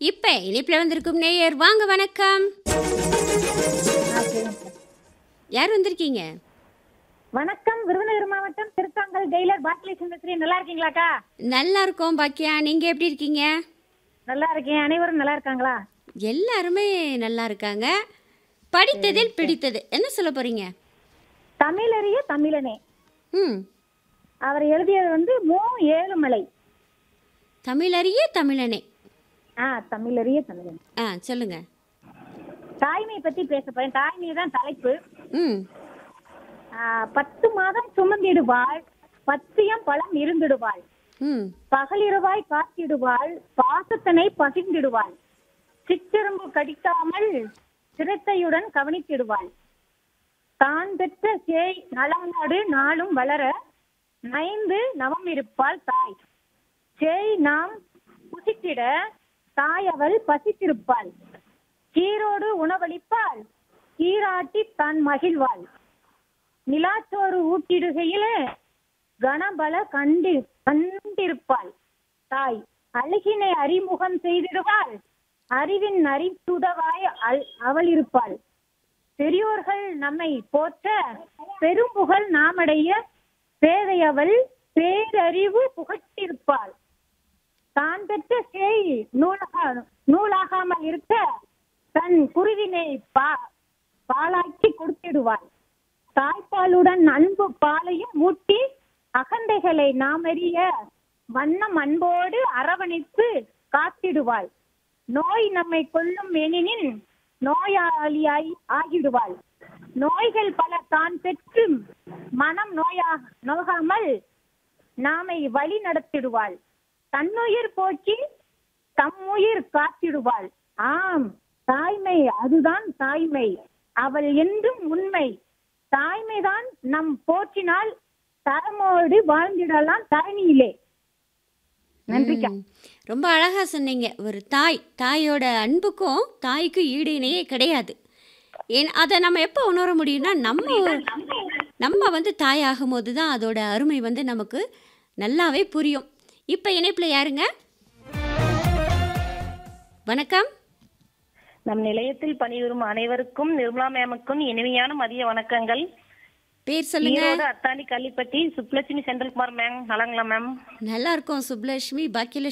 இப்ப இணைப்பில் வந்திருக்கும் நேயர் வாங்க வணக்கம் யார் வந்திருக்கீங்க வணக்கம் விருதுநகர் மாவட்டம் திருத்தாங்கல் ஜெயிலர் பாக்கிலேஷன் பேசுறேன் நல்லா இருக்கீங்களாக்கா நல்லா இருக்கோம் பாக்கியா நீங்க எப்படி இருக்கீங்க நல்லா இருக்கேன் அனைவரும் நல்லா இருக்காங்களா எல்லாருமே நல்லா இருக்காங்க படித்ததில் பிடித்தது என்ன சொல்ல போறீங்க தமிழறிய தமிழனே ம் அவர் எழுதியது வந்து மூ ஏழுமலை தமிழறிய தமிழனே ஆ தமிழறிய தமிழனே ஆ சொல்லுங்க தாய்மை பத்தி பேச போறேன் தாய்மை தான் தலைப்பு ம் ஆ, பத்து மாதம் சுமந்திடுவாள் பத்தியம் பழம் இருந்திடுவாள் ம் பகலிரவாய் காத்திடுவாள் பாசத்தனை பகிர்ந்திடுவாள் சிற்றெரும்பு கடிக்காமல் சிரத்தையுடன் கவனித்திடுவாள் தான் பெற்ற சேய் நலநாடு நாளும் வளர நைந்து நவம் இருப்பாள் தாய் சேய் நாம் புசித்திட தாய் அவள் பசித்திருப்பாள் சீரோடு உணவளிப்பாள் சீராட்டி தான் மகிழ்வாள் நிலாச்சோறு ஊட்டிடுகையிலே கணபல கண்டு கண்டிருப்பாள் தாய் அழகினை அறிமுகம் செய்திடுவாள் அறிவின் அறித்துதவாய் அல்- அவள் இருப்பாள் பெரியோர்கள் நம்மை போற்ற பெரும்புகழ் நாமடைய பேதை அவள் பேரறிவு புகட்டிருப்பாள் தான் பெற்ற சேய் நூலக நூலாகாமல் இருக்க தன் குருவினை பா பாலாக்கி கொடுத்திடுவாள் தாய்ப்பாலுடன் அன்பு பாலையும் ஊட்டி அகந்தைகளை நாம் அறிய வண்ணம் அன்போடு அரவணைத்து காத்திடுவாள் நோய் நம்மை கொல்லும் எனினின் நோயாளியாய் ஆகிடுவாள் நோய்கள் பல தான் பெற்று மனம் நோயா நோகாமல் நாமை வழி நடத்திடுவாள் தன்னுயிர் போக்கி தம்முயிர் காத்திடுவாள் ஆம் தாய்மை அதுதான் தாய்மை அவள் என்றும் உண்மை தாய்மைதான் நம் போற்றினால் தரமோடு வாழ்ந்திடலாம் தரணியிலே நன்றிக்கா ம். ரொம்ப அழகா சொன்னீங்க ஒரு தாய் தாயோட அன்புக்கும் தாய்க்கு ஈடு இணையே கிடையாது ஏன் அதை நம்ம எப்போ உணர முடியும்னா நம்ம நம்ம வந்து தாய் ஆகும்போது தான் அதோட அருமை வந்து நமக்கு நல்லாவே புரியும் இப்போ இணைப்பில் யாருங்க வணக்கம் நம் நிலையத்தில் பணிபுரியும் அனைவருக்கும் நிர்மலா மேமுக்கும் இனிமையான மதிய வணக்கங்கள் பேர் சொல்லுங்க ஈரோடு அத்தானி கள்ளிப்பட்டி சுப்லட்சுமி செந்தில்குமார் மேம் நலங்களா மேம் நல்லா இருக்கோம் சுப்லட்சுமி பாக்கியலட்சுமி